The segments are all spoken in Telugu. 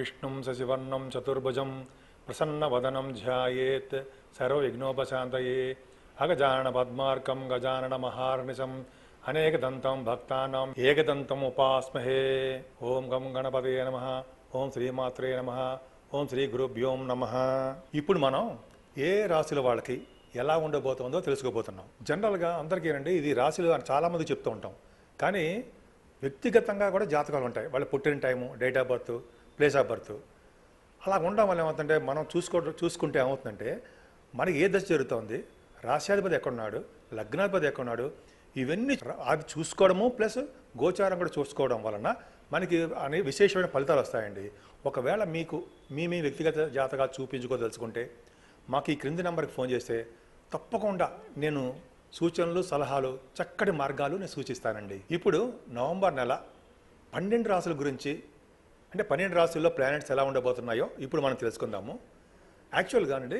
విష్ణుం శశివర్ణం చతుర్భుజం ప్రసన్నవదనం ధ్యాయేత్ సర్వవిఘ్నోపశాంతయే అగజానన పద్మార్కం గజానన మహార్నిశం అనేకదంతం భక్తానాం ఏకదంతం ఉపాస్మహే ఓం గం గణపతయే నమ ఓం శ్రీమాత్రే నమ ఓం శ్రీ గురుభ్యోం నమ ఇప్పుడు మనం ఏ రాశుల వాళ్ళకి ఎలా ఉండబోతుందో తెలుసుకోబోతున్నాం జనరల్గా అందరికీ ఏంటంటే ఇది రాశులు అని చాలామంది చెప్తూ ఉంటాం కానీ వ్యక్తిగతంగా కూడా జాతకాలు ఉంటాయి వాళ్ళ పుట్టిన time date of birth place of birth అలా ఉండడం వల్ల ఏమవుతుందంటే మనం చూసుకో చూసుకుంటే ఏమవుతుందంటే మనకి ఏ దశ జరుగుతుంది రాశ్యాధిపతి ఎక్కడున్నాడు లగ్నాధిపతి ఎక్కడున్నాడు ఇవన్నీ ర- అది చూసుకోవడము ప్లస్ గోచారం కూడా చూసుకోవడం వలన మనకి అనే విశేషమైన ఫలితాలు వస్తాయండి ఒకవేళ మీకు మీ మీ వ్యక్తిగత జాతకాలు చూపించుకోదలుచుకుంటే మాకు ఈ క్రింది నెంబర్కి ఫోన్ చేస్తే తప్పకుండా నేను సూచనలు సలహాలు చక్కటి మార్గాలు నేను సూచిస్తానండి ఇప్పుడు నవంబర్ నెల పన్నెండు రాసుల గురించి అంటే పన్నెండు రాసుల్లో ప్లానెట్స్ ఎలా ఉండబోతున్నాయో ఇప్పుడు మనం తెలుసుకుందాము యాక్చువల్గా అండి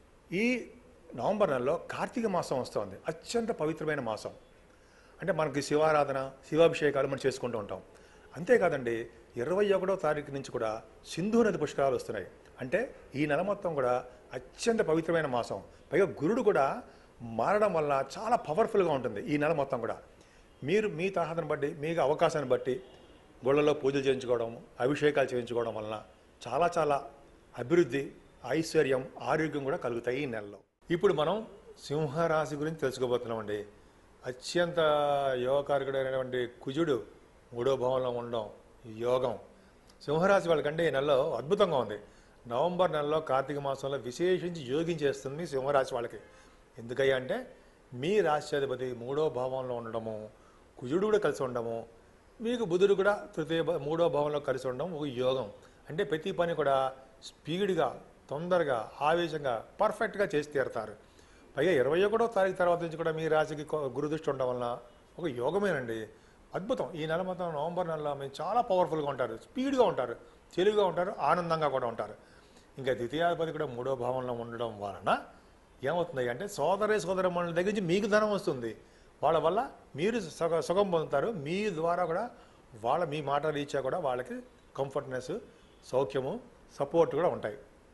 ఈ నవంబర్ నెలలో కార్తీక మాసం వస్తుంది అత్యంత పవిత్రమైన మాసం అంటే మనకి శివారాధన శివాభిషేకాలు మనం చేసుకుంటూ ఉంటాం అంతేకాదండి ఇరవై ఒకటో తారీఖు నుంచి కూడా సింధు నది పుష్కరాలు వస్తున్నాయి అంటే ఈ నెల మొత్తం కూడా అత్యంత పవిత్రమైన మాసం పైగా గురుడు కూడా మారడం వల్ల చాలా పవర్ఫుల్గా ఉంటుంది ఈ నెల మొత్తం కూడా మీరు మీ తరహాను బట్టి మీకు అవకాశాన్ని బట్టి గుళ్ళలో పూజలు చేయించుకోవడం అభిషేకాలు చేయించుకోవడం వలన చాలా చాలా అభివృద్ధి ఐశ్వర్యం ఆరోగ్యం కూడా కలుగుతాయి ఈ నెలలో ఇప్పుడు మనం సింహరాశి గురించి తెలుసుకోబోతున్నామండి అత్యంత యోగకారకుడైనటువంటి కుజుడు మూడో భావంలో ఉండడం యోగం సింహరాశి వాళ్ళకంటే ఈ నెలలో అద్భుతంగా ఉంది నవంబర్ నెలలో కార్తీక మాసంలో విశేషించి యోగించేస్తుంది సింహరాశి వాళ్ళకి ఎందుకయ్యా అంటే మీ రాశ్యాధిపతి మూడో భావంలో ఉండడము కుజుడు కూడా కలిసి ఉండడము మీకు బుధుడు కూడా తృతీయ భా- మూడో భావంలో కలిసి ఉండడం ఒక యోగం అంటే ప్రతి పని కూడా స్పీడ్గా తొందరగా ఆవేశంగా పర్ఫెక్ట్గా చేసి తీరుతారు పైగా ఇరవై ఒకటో తారీఖు తర్వాత నుంచి కూడా మీ రాశికి కొ- గురుదృష్టి ఉండడం వలన ఒక యోగమేనండి అద్భుతం ఈ నెల మొత్తం నవంబర్ నెలలో మీరు చాలా పవర్ఫుల్గా ఉంటారు స్పీడ్గా ఉంటారు తెలివిగా ఉంటారు ఆనందంగా కూడా ఉంటారు ఇంకా ద్వితీయాధిపతి కూడా మూడో భావంలో ఉండడం వలన ఏమవుతుంది అంటే సోదరి సోదరమ్మల దగ్గర నుంచి మీకు ధనం వస్తుంది వాళ్ళ వల్ల మీరు సుఖ సుఖం పొందుతారు మీ ద్వారా కూడా వాళ్ళ మీ మాట రీచా కూడా వాళ్ళకి కంఫర్ట్నెస్ సౌఖ్యము సపోర్ట్ కూడా ఉంటాయి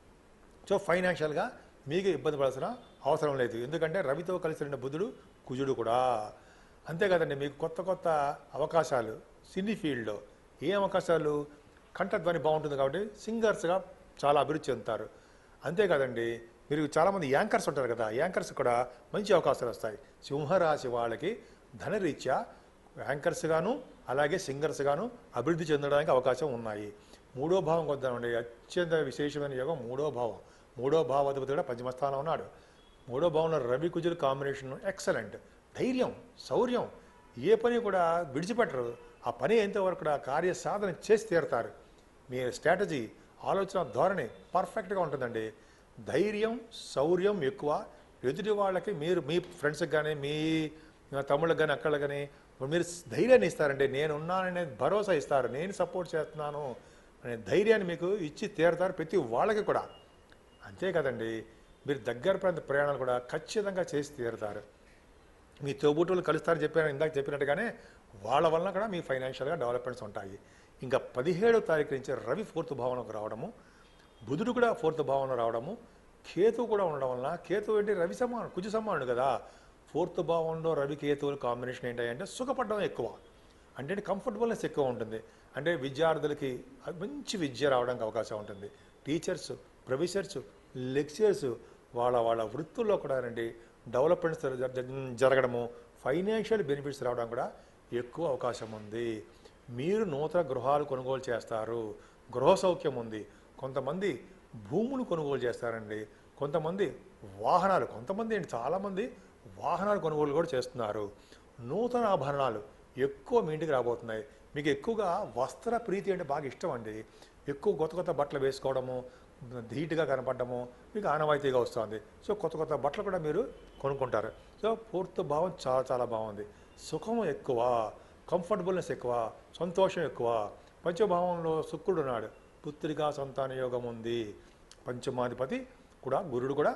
సో ఫైనాన్షియల్గా మీకు ఇబ్బంది పడాల్సిన అవసరం లేదు ఎందుకంటే రవితో కలిసి ఉన్న బుధుడు కుజుడు కూడా అంతే కదండి మీకు కొత్త కొత్త అవకాశాలు సినీ ఫీల్డ్లో ఏ అవకాశాలు కంఠధ్వని బాగుంటుంది కాబట్టి సింగర్స్గా చాలా అభివృద్ధి చెందుతారు అంతే కదండి మీరు చాలామంది యాంకర్స్ ఉంటారు కదా యాంకర్స్ కూడా మంచి అవకాశాలు వస్తాయి సింహరాశి వాళ్ళకి ధనరీత్యా యాంకర్స్ గాను అలాగే సింగర్స్ గాను అభివృద్ధి చెందడానికి అవకాశం ఉన్నాయి మూడో భావం వద్దామండి అత్యంత విశేషమైన యోగం మూడో భావం మూడో భావాధిపతి కూడా పంచమస్థానం ఉన్నాడు మూడో భావంలో రవి కుజుల కాంబినేషన్ ఎక్సలెంట్ ధైర్యం శౌర్యం ఏ పని కూడా విడిచిపెట్టరు ఆ పని ఎంతవరకు కూడా కార్య సాధన చేసి తీరుతారు మీ స్ట్రాటజీ ఆలోచన ధోరణి పర్ఫెక్ట్గా ఉంటుందండి ధైర్యం శౌర్యం ఎక్కువ ఎదుటి వాళ్ళకి మీరు మీ ఫ్రెండ్స్కి కానీ మీ తమ్ముళ్ళకి కానీ అక్కళ్ళకి కానీ మీరు ధైర్యాన్ని ఇస్తారండి నేను ఉన్నాననే భరోసా ఇస్తారు నేను సపోర్ట్ చేస్తున్నాను అనే ధైర్యాన్ని మీకు ఇచ్చి తీరుతారు ప్రతి వాళ్ళకి కూడా అంతే కదండి మీరు దగ్గర ప్రాంత ప్రయాణాలు కూడా ఖచ్చితంగా చేసి తీరుతారు మీ తోబుట్టులు కలుస్తారని చెప్పాను ఇందాక చెప్పినట్టుగానే వాళ్ళ వలన కూడా మీ ఫైనాన్షియల్గా డెవలప్మెంట్స్ ఉంటాయి ఇంకా పదిహేడో తారీఖు నుంచి రవి ఫోర్త్ భావనకు రావడము బుధుడు కూడా ఫోర్త్ భావన రావడము కేతు కూడా ఉండడం వలన కేతు ఏంటి రవి సమానం కుజు సమానుడు కదా ఫోర్త్ భావంలో రవి కేతువుల కాంబినేషన్ ఏంటంటే సుఖపడడం ఎక్కువ అంటే కంఫర్టబుల్నెస్ ఎక్కువ ఉంటుంది అంటే విద్యార్థులకి మంచి విద్య రావడానికి అవకాశం ఉంటుంది టీచర్స్ ప్రొఫెసర్స్ లెక్చరర్స్ వాళ్ళ వాళ్ళ వృత్తుల్లో కూడా రండి డెవలప్మెంట్స్ జర- జర- జరగడము ఫైనాన్షియల్ బెనిఫిట్స్ రావడం కూడా ఎక్కువ అవకాశం ఉంది మీరు నూతన గృహాలు కొనుగోలు చేస్తారు గృహ సౌఖ్యం ఉంది కొంతమంది భూములు కొనుగోలు చేస్తారండి కొంతమంది వాహనాలు కొంతమంది ఏంటి చాలామంది వాహనాలు కొనుగోలు కూడా చేస్తున్నారు నూతన ఆభరణాలు ఎక్కువ మీ ఇంటికి రాబోతున్నాయి మీకు ఎక్కువగా వస్త్ర ప్రీతి అంటే బాగా ఇష్టం అండి ఎక్కువ కొత్త కొత్త బట్టలు వేసుకోవడము ధీటుగా కనపడము మీకు ఆనవాయితీగా వస్తుంది సో కొత్త కొత్త బట్టలు కూడా మీరు కొనుక్కుంటారు సో పూర్తి భావం చాలా చాలా బాగుంది సుఖం ఎక్కువ కంఫర్టబుల్నెస్ ఎక్కువ సంతోషం ఎక్కువ పంచభావంలో శుక్రుడు ఉన్నాడు పుత్రికా సంతాన యోగం ఉంది పంచమాధిపతి కూడా గురుడు కూడా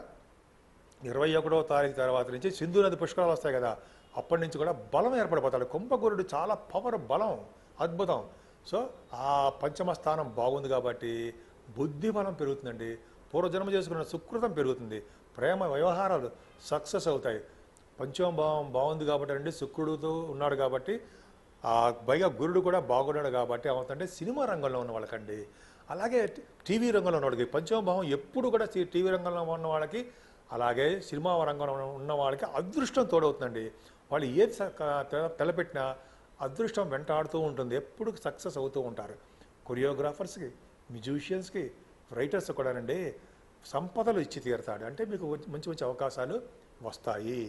ఇరవై ఒకటో తారీఖు తర్వాత నుంచి సింధు నది పుష్కరాలు వస్తాయి కదా అప్పటి నుంచి కూడా బలం ఏర్పడిపోతాడు కుంభగురుడు చాలా పవర్ బలం అద్భుతం సో ఆ పంచమ స్థానం బాగుంది కాబట్టి బుద్ధి బలం పెరుగుతుందండి పూర్వజన్మ చేసుకున్న సుకృతం పెరుగుతుంది ప్రేమ వ్యవహారాలు సక్సెస్ అవుతాయి పంచమ భావం బాగుంది కాబట్టి అండి శుక్రుడుతో ఉన్నాడు కాబట్టి ఆ పైగా గురుడు కూడా బాగున్నాడు కాబట్టి ఏమవుతుందంటే సినిమా రంగంలో ఉన్న వాళ్ళకండి అలాగే టీవీ రంగంలో ఉన్న వాళ్ళకి పంచమ భావం ఎప్పుడు కూడా టీ- టీవీ రంగంలో ఉన్న వాళ్ళకి అలాగే సినిమా రంగంలో ఉన్న వాళ్ళకి అదృష్టం తోడవుతుందండి వాళ్ళు ఏది స- క- తె- తలపెట్టినా అదృష్టం వెంటాడుతూ ఉంటుంది ఎప్పుడు సక్సెస్ అవుతూ ఉంటారు కొరియోగ్రాఫర్స్కి మ్యూజిషియన్స్కి రైటర్స్ కూడానండి సంపదలు ఇచ్చి తీరుతాడు అంటే మీకు మంచి మంచి అవకాశాలు వస్తాయి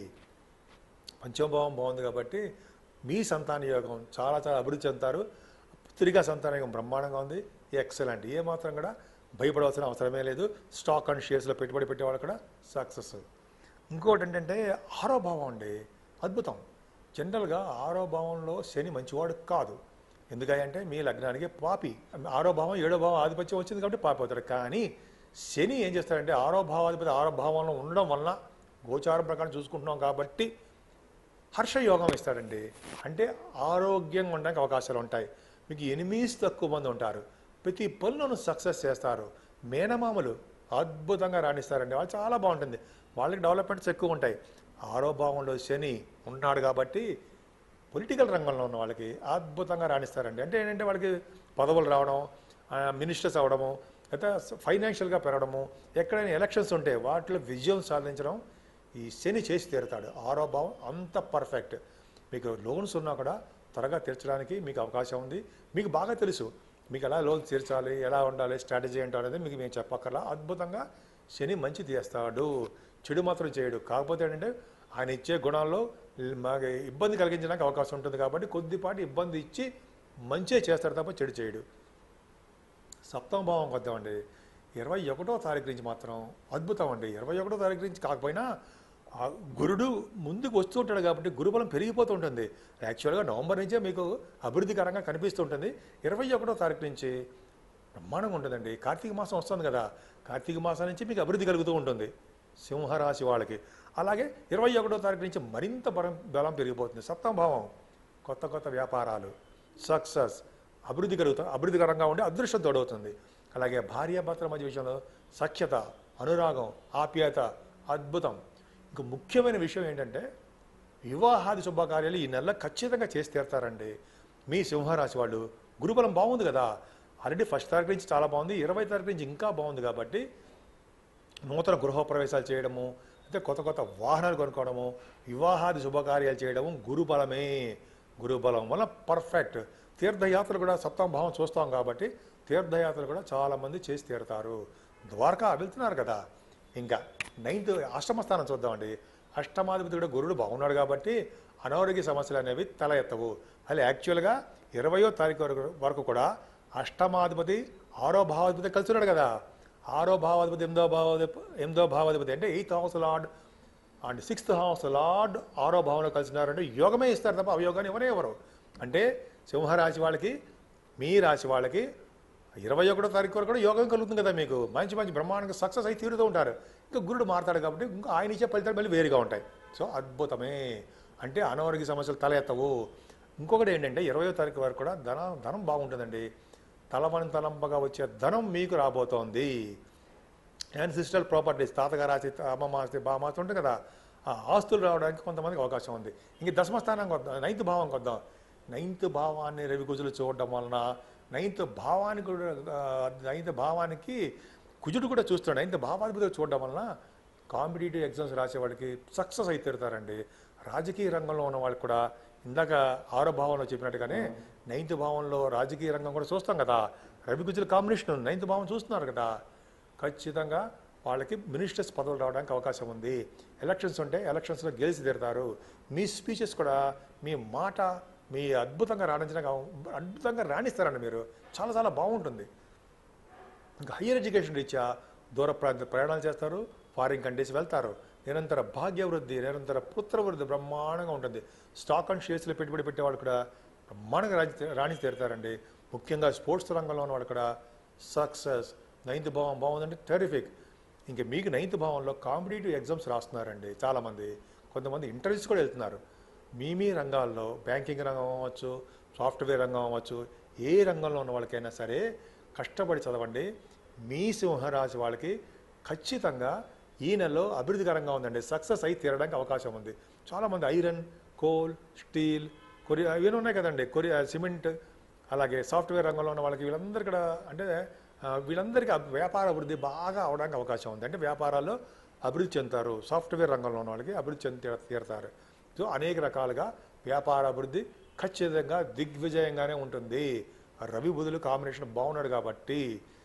పంచమభావం బాగుంది కాబట్టి మీ సంతాన యోగం చాలా చాలా అభివృద్ధి చెందుతారు తిరిగా సంతాన యోగం బ్రహ్మాండంగా ఉంది ఎక్సలెంట్ ఏ మాత్రం కూడా భయపడవలసిన అవసరమే లేదు స్టాక్ అండ్ షేర్స్లో పెట్టుబడి పెట్టేవాళ్ళు కూడా సక్సెస్ ఇంకోటి ఏంటంటే ఆరో భావం అండి అద్భుతం జనరల్గా ఆరో భావంలో శని మంచివాడు కాదు ఎందుకంటే మీ లగ్నానికి పాపి ఆరో భావం ఏడో భావం ఆధిపత్యం వచ్చింది కాబట్టి పాపి అవుతాడు కానీ శని ఏం చేస్తాడంటే ఆరో భావాధిపతి ఆరో భావంలో ఉండడం వలన గోచారం ప్రకారం చూసుకుంటున్నాం కాబట్టి హర్షయోగం ఇస్తాడండి అంటే ఆరోగ్యంగా ఉండడానికి అవకాశాలు ఉంటాయి మీకు ఎనిమిస్ తక్కువ మంది ఉంటారు ప్రతి పనులను సక్సెస్ చేస్తారు మేనమామలు అద్భుతంగా రాణిస్తారండి వాళ్ళు చాలా బాగుంటుంది వాళ్ళకి డెవలప్మెంట్స్ ఎక్కువ ఉంటాయి ఆరో భావంలో శని ఉన్నాడు కాబట్టి పొలిటికల్ రంగంలో ఉన్న వాళ్ళకి అద్భుతంగా రాణిస్తారండి అంటే ఏంటంటే వాళ్ళకి పదవులు రావడం మినిస్టర్స్ అవడము అయితే ఫైనాన్షియల్గా పెరగడము ఎక్కడైనా ఎలక్షన్స్ ఉంటే వాటిలో విజయం సాధించడం ఈ శని చేసి తీరుతాడు ఆరో భావం అంత పర్ఫెక్ట్ మీకు లోన్స్ ఉన్నా కూడా త్వరగా తీర్చడానికి మీకు అవకాశం ఉంది మీకు బాగా తెలుసు మీకు ఎలా లోన్స్ తీర్చాలి ఎలా ఉండాలి స్ట్రాటజీ ఏంటో అనేది మీకు మేము చెప్పక్కర్లా అద్భుతంగా శని మంచి తీస్తాడు చెడు మాత్రం చేయడు కాకపోతే ఏంటంటే ఆయన ఇచ్చే గుణాల్లో మాకు ఇబ్బంది కలిగించడానికి అవకాశం ఉంటుంది కాబట్టి కొద్దిపాటి ఇబ్బంది ఇచ్చి మంచే చేస్తాడు తప్ప చెడు చేయడు సప్తమ భావం వద్దామండి ఇరవై ఒకటో తారీఖు నుంచి మాత్రం అద్భుతం అండి ఇరవై ఒకటో తారీఖు నుంచి కాకపోయినా ఆ గురుడు ముందుకు వస్తూ ఉంటాడు కాబట్టి గురుబలం పెరిగిపోతూ ఉంటుంది యాక్చువల్గా నవంబర్ నుంచే మీకు అభివృద్ధికరంగా కనిపిస్తుంటుంది ఇరవై ఒకటో తారీఖు నుంచి బ్రహ్మాండంగా ఉంటుందండి కార్తీక మాసం వస్తుంది కదా కార్తీక మాసం నుంచి మీకు అభివృద్ధి కలుగుతూ ఉంటుంది సింహరాశి వాళ్ళకి అలాగే ఇరవై ఒకటో తారీఖు నుంచి మరింత బలం బలం పెరిగిపోతుంది సప్తమ భావం కొత్త కొత్త వ్యాపారాలు సక్సెస్ అభివృద్ధి కలుగుతా అభివృద్ధికరంగా ఉండి అదృష్టం తోడవుతుంది అలాగే భార్యాభర్తల మధ్య విషయంలో సఖ్యత అనురాగం ఆప్యాయత అద్భుతం ఇంక ముఖ్యమైన విషయం ఏంటంటే వివాహాది శుభకార్యాలు ఈ నెలలో ఖచ్చితంగా చేసి తీరుతారండి మీ సింహరాశి వాళ్ళు గురుబలం బాగుంది కదా ఆల్రెడీ ఫస్ట్ తారీఖు నుంచి చాలా బాగుంది ఇరవై తారీఖు నుంచి ఇంకా బాగుంది కాబట్టి నూతన గృహప్రవేశాలు చేయడము అయితే కొత్త కొత్త వాహనాలు కొనుక్కోవడము వివాహాది శుభకార్యాలు చేయడము గురుబలమే గురుబలం వల్ల పర్ఫెక్ట్ తీర్థయాత్రలు కూడా సప్తమ భావం చూస్తాం కాబట్టి తీర్థయాత్రలు కూడా చాలామంది చేసి తీరుతారు ద్వారకా వెళ్తున్నారు కదా ఇంకా నైన్త్ అష్టమ స్థానం చూద్దామండి అష్టమాధిపతి కూడా గురుడు బాగున్నాడు కాబట్టి అనారోగ్య సమస్యలు అనేవి తల ఎత్తవు అది యాక్చువల్గా ఇరవయో తారీఖు వరకు వరకు కూడా అష్టమాధిపతి ఆరో భావాధిపతి కలిసి ఉన్నాడు కదా ఆరో భావాధిపతి ఎనిమిదో భావాధిపతి ఎనిమిదో భావాధిపతి అంటే eighth house lord and sixth house lord ఆరో భావంలో కలిసినారంటే యోగమే ఇస్తారు తప్ప అవయోగాన్ని ఎవరే ఎవరు అంటే సింహరాశి వాళ్ళకి మీ రాశి వాళ్ళకి ఇరవై ఒకటో తారీఖు వరకు కూడా యోగం కలుగుతుంది కదా మీకు మంచి మంచి బ్రహ్మాండంగా సక్సెస్ అయి తీరుతూ ఉంటారు ఇంకా గురుడు మారుతాడు కాబట్టి ఇంకా ఆయన ఇచ్చే ఫలితాలు మళ్ళీ వేరుగా ఉంటాయి సో అద్భుతమే అంటే అనారోగ్య సమస్యలు తల ఎత్తవు ఇంకొకటి ఏంటంటే ఇరవయో తారీఖు వరకు కూడా ధనం ధనం బాగుంటుందండి తలమని తలంపగా వచ్చే ధనం మీకు రాబోతోంది యాన్సిస్టల్ ప్రాపర్టీస్ తాతగారు ఆస్తి అమ్మమ్మ ఆస్తి బామ్మ ఆస్తి ఉంటుంది కదా ఆ ఆస్తులు రావడానికి కొంతమందికి అవకాశం ఉంది ఇంక దశమ స్థానానికి వద్దాం నైన్త్ భావంకి వద్దాం నైన్త్ భావాన్ని రవి కుజులు చూడడం వలన నైన్త్ భావానికి కూడా ఆ, నైన్త్ భావానికి కుజుడు కూడా చూస్తున్నాడు నైన్త్ భావాధిపతి చూడడం వలన కాంపిటేటివ్ ఎగ్జామ్స్ రాసేవాడికి సక్సెస్ అయితే తీరుతారండి రాజకీయ రంగంలో ఉన్న వాళ్ళకి కూడా ఇందాక ఆరో భావంలో చెప్పినట్టుగానే నైన్త్ భావంలో రాజకీయ రంగం కూడా చూస్తాం కదా రవి కుజుల కాంబినేషన్ నైన్త్ భావం చూస్తున్నారు కదా ఖచ్చితంగా వాళ్ళకి మినిస్టర్స్ పదవులు రావడానికి అవకాశం ఉంది ఎలక్షన్స్ ఉంటే ఎలక్షన్స్లో గెలిచి తీరుతారు మీ స్పీచెస్ కూడా మీ మాట మీ అద్భుతంగా రాణించడానికి అవ- అద్భుతంగా రాణిస్తారండి మీరు చాలా చాలా బాగుంటుంది ఇంకా హయ్యర్ ఎడ్యుకేషన్ రీత్యా దూర ప్రాంత ప్రయాణాలు చేస్తారు ఫారిన్ కంట్రీస్ వెళ్తారు నిరంతర భాగ్యవృద్ధి నిరంతర పుత్రవృద్ధి బ్రహ్మాండంగా ఉంటుంది స్టాక్ అండ్ షేర్స్లో పెట్టుబడి పెట్టే వాళ్ళు కూడా బ్రహ్మాండంగా రాణి రాణి తీరుతారండి ముఖ్యంగా స్పోర్ట్స్ రంగంలో ఉన్న వాళ్ళు కూడా సక్సెస్ నైన్త్ భావం బాగుందంటే టెరిఫిక్ ఇంకా మీకు నైన్త్ భావంలో కాంపిటేటివ్ ఎగ్జామ్స్ రాస్తున్నారండి చాలామంది కొంతమంది ఇంటర్వ్యూస్ కూడా వెళ్తున్నారు మీ మీ రంగాల్లో బ్యాంకింగ్ రంగం అవ్వచ్చు సాఫ్ట్వేర్ రంగం అవ్వచ్చు ఏ రంగంలో ఉన్న వాళ్ళకైనా సరే కష్టపడి చదవండి మీ సింహరాశి వాళ్ళకి ఖచ్చితంగా ఈ నెలలో అభివృద్ధికరంగా ఉందండి సక్సెస్ అయి తీరడానికి అవకాశం ఉంది చాలామంది ఐరన్ కోల్ స్టీల్ కొరియా ఇవన్నీ ఉన్నాయి కదండి కొరియా సిమెంట్ అలాగే సాఫ్ట్వేర్ రంగంలో ఉన్న వాళ్ళకి వీళ్ళందరూ కూడా అంటే ఆ, వీళ్ళందరికీ అబ్- వ్యాపార అభివృద్ధి బాగా అవడానికి అవకాశం ఉంది అంటే వ్యాపారాల్లో అభివృద్ధి చెందుతారు సాఫ్ట్వేర్ రంగంలో ఉన్న వాళ్ళకి అభివృద్ధి చెంది తీరుతారు సో అనేక రకాలుగా వ్యాపార అభివృద్ధి ఖచ్చితంగా దిగ్విజయంగానే ఉంటుంది రవి బుధులు కాంబినేషన్ బాగున్నాడు కాబట్టి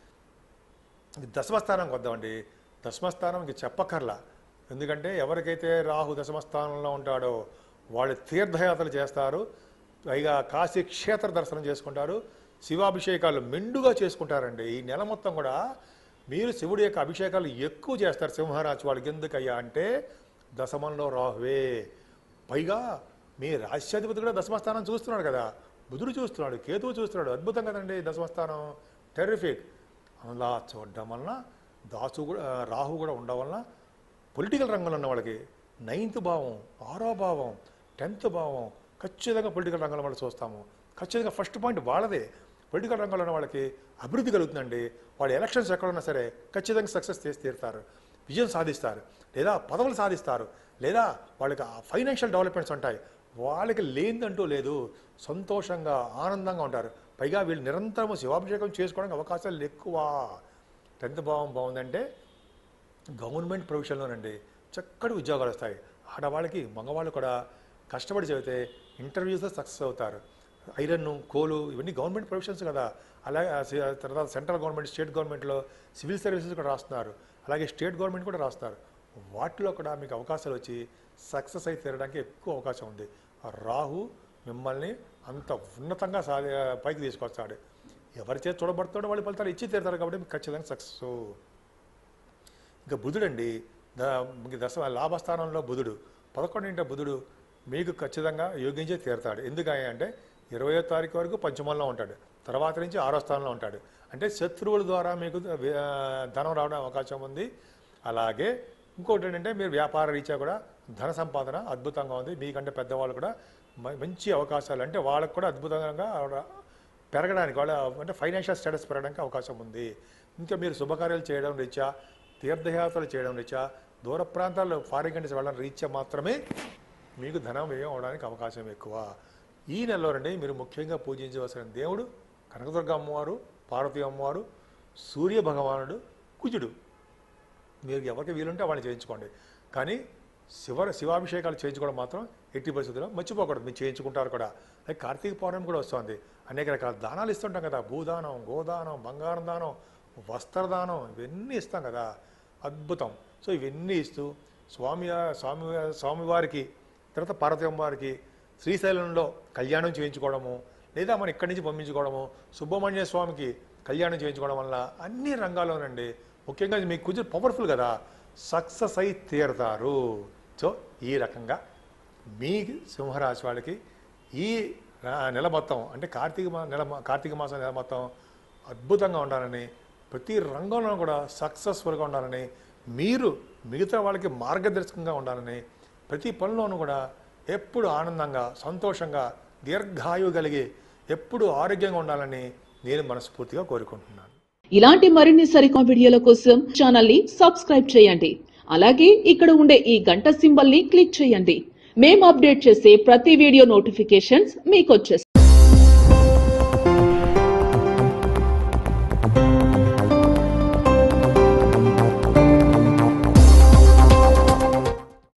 ఇది దశమస్థానంకి వద్దామండి దశమస్థానం ఇంక చెప్పక్కర్లా ఎందుకంటే ఎవరికైతే రాహు దశమస్థానంలో ఉంటాడో వాళ్ళు తీర్థయాత్రలు చేస్తారు పైగా కాశీ క్షేత్ర దర్శనం చేసుకుంటారు శివాభిషేకాలు మెండుగా చేసుకుంటారండి ఈ నెల మొత్తం కూడా మీరు శివుడి యొక్క అభిషేకాలు ఎక్కువ చేస్తారు సింహరాశి వాళ్ళకి ఎందుకయ్యా అంటే దశమంలో రాహువే పైగా మీ రాష్ట్రాధిపతి కూడా దశమస్థానం చూస్తున్నాడు కదా బుధుడు చూస్తున్నాడు కేతువు చూస్తున్నాడు అద్భుతం కదండి దశమస్థానం టెరిఫిక్ అలా చూడడం వలన దాసు కూడా రాహు కూడా ఉండడం వలన పొలిటికల్ రంగంలో ఉన్న వాళ్ళకి నైన్త్ భావం ఆరో భావం టెన్త్ భావం ఖచ్చితంగా పొలిటికల్ రంగంలో వాళ్ళు చూస్తాము ఖచ్చితంగా ఫస్ట్ పాయింట్ వాళ్ళదే పొలిటికల్ రంగంలో ఉన్న వాళ్ళకి అభివృద్ధి కలుగుతుందండి వాళ్ళ ఎలక్షన్స్ ఎక్కడున్నా సరే ఖచ్చితంగా సక్సెస్ చేసి తీరుతారు విజయం సాధిస్తారు లేదా పదవులు సాధిస్తారు లేదా వాళ్ళకి ఫైనాన్షియల్ డెవలప్మెంట్స్ ఉంటాయి వాళ్ళకి లేనిదంటూ లేదు సంతోషంగా ఆనందంగా ఉంటారు పైగా వీళ్ళు నిరంతరం శివాభిషేకం చేసుకోవడానికి అవకాశాలు ఎక్కువ టెన్త్ భావం బాగుందంటే గవర్నమెంట్ ప్రొఫెషన్లోనండి చక్కటి ఉద్యోగాలు వస్తాయి ఆడవాళ్ళకి మగవాళ్ళు కూడా కష్టపడి చదివితే ఇంటర్వ్యూస్లో సక్సెస్ అవుతారు ఐరన్ కోలు ఇవన్నీ గవర్నమెంట్ ప్రొఫెషన్స్ కదా అలాగే ఆ సి- తర్వాత సెంట్రల్ గవర్నమెంట్ స్టేట్ గవర్నమెంట్లో సివిల్ సర్వీసెస్ కూడా రాస్తున్నారు అలాగే స్టేట్ గవర్నమెంట్ కూడా రాస్తున్నారు వాటిలో కూడా మీకు అవకాశాలు వచ్చి సక్సెస్ అయి తీరడానికి ఎక్కువ అవకాశం ఉంది ఆ రాహు మిమ్మల్ని అంత ఉన్నతంగా సాధి పైకి తీసుకొస్తాడు ఎవరి చేతి చూడబడుతాడో వాళ్ళు ఫలితాలు ఇచ్చి తీరుతారు కాబట్టి మీకు ఖచ్చితంగా సక్సెస్ ఇంకా బుధుడండి ద మీకు దశ లాభస్థానంలో బుధుడు పదకొండింట బుధుడు మీకు ఖచ్చితంగా యోగించే తీరుతాడు ఎందుకని అంటే ఇరవయో తారీఖు వరకు పంచమంలో ఉంటాడు తర్వాత నుంచి ఆరో స్థానంలో ఉంటాడు అంటే శత్రువుల ద్వారా మీకు ఆ, ధనం రావడం అవకాశం ఉంది అలాగే ఇంకోటి ఏంటంటే మీరు వ్యాపార రీత్యా కూడా ధన సంపాదన అద్భుతంగా ఉంది మీకంటే పెద్దవాళ్ళు కూడా మ- మంచి అవకాశాలు అంటే వాళ్ళకు కూడా అద్భుతంగా ఆవిడ పెరగడానికి వాళ్ళ అంటే ఫైనాన్షియల్ స్టేటస్ పెరగడానికి అవకాశం ఉంది ఇంకా మీరు శుభకార్యాలు చేయడం రీత్యా తీర్థయాత్రలు చేయడం రీత్యా దూర ప్రాంతాల్లో ఫారిన్ కంట్రీస్ వెళ్ళడం రీత్యా మాత్రమే మీకు ధనం వ్యయం అవడానికి అవకాశం ఎక్కువ ఈ నెలలో రండి మీరు ముఖ్యంగా పూజించవలసిన దేవుడు కనకదుర్గ అమ్మవారు పార్వతీ అమ్మవారు సూర్య భగవానుడు కుజుడు మీరు ఎవరికి వీలుంటే వాళ్ళని చేయించుకోండి కానీ శివ శివాభిషేకాలు చేయించుకోవడం మాత్రం ఎట్టి పరిస్థితుల్లో మర్చిపోకూడదు మీరు చేయించుకుంటారు కూడా అలాగే కార్తీక పౌర్ణమి కూడా వస్తుంది అనేక రకాల దానాలు ఇస్తుంటాం కదా భూదానం గోదానం బంగారం దానం వస్త్రదానం ఇవన్నీ ఇస్తాం కదా అద్భుతం సో ఇవన్నీ ఇస్తూ స్వామి స్వామి స్వామివారికి తర్వాత పార్వతీ వారికి శ్రీశైలంలో కళ్యాణం చేయించుకోవడము లేదా మనం ఇక్కడి నుంచి పంపించుకోవడము సుబ్రహ్మణ్య స్వామికి కళ్యాణం చేయించుకోవడం వల్ల అన్ని రంగాల్లోనండి ముఖ్యంగా మీకు కొంచెం పవర్ఫుల్ కదా సక్సెస్ అయి తీరుతారు సో ఈ రకంగా మీ సింహరాశి వాళ్ళకి ఈ ఆ, నెల మొత్తం అంటే కార్తీక మా నెల మా- కార్తీక మాసం నెల మొత్తం అద్భుతంగా ఉండాలని ప్రతి రంగంలో కూడా సక్సెస్ఫుల్గా ఉండాలని మీరు మిగతా వాళ్ళకి మార్గదర్శకంగా ఉండాలని ప్రతి పనిలోనూ కూడా ఎప్పుడు ఆనందంగా సంతోషంగా దీర్ఘాయువు కలిగి ఎప్పుడు ఆరోగ్యంగా ఉండాలని నేను మనస్ఫూర్తిగా కోరుకుంటున్నాను ఇలాంటి మరిన్ని సరికొత్త వీడియోల కోసం ఛానల్ ని సబ్స్క్రైబ్ చేయండి అలాగే ఇక్కడ ఉండే ఈ గంట సింబల్ ని క్లిక్ చేయండి మేము అప్డేట్ చేసే ప్రతి వీడియో నోటిఫికేషన్స్ మీకు వచ్చేస్తాయి